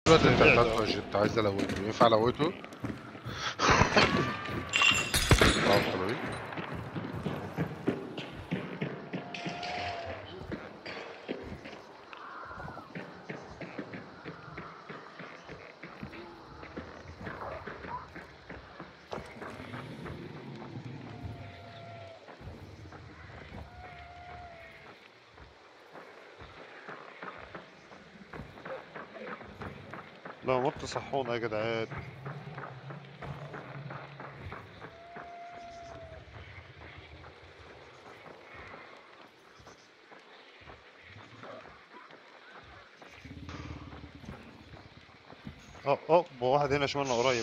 دلوقتي انت سمعت، قتلته اه. يا جيت عايز الوته ينفع الوته؟ اه طلعي لا مت صحونا يا جدعان اه اه واحد هنا شمالنا قريب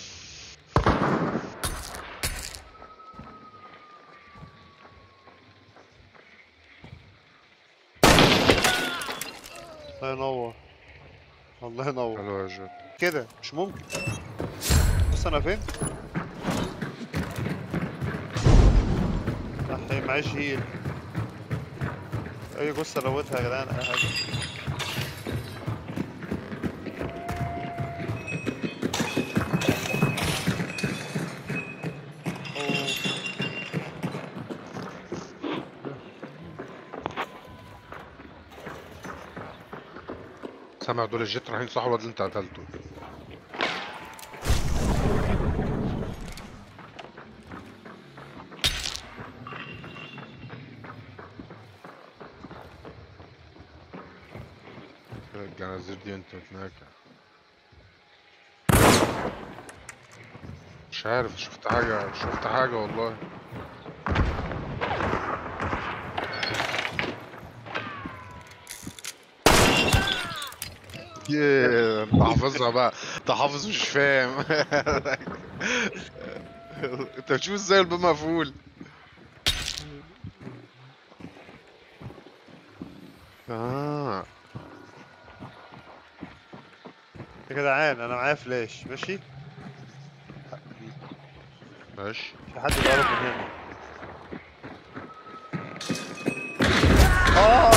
الله ينور الله ينور حلو يا جيت كده مش ممكن بص انا فين احي معيش هيل اي جثه لوتها يا جدعان اي حاجه أوه. سامع دول الجيت رايحين صح الواد اللي انت قتلته الجنازير دي انت بتناكع مش عارف شفت حاجة شفت حاجة والله ياه انت حافظها بقى انت حافظ مش فاهم انت بتشوف ازاي الباب مقفول اه يا جدعان انا معايا فلاش ماشي ماشي في حد بيقرب من هنا اه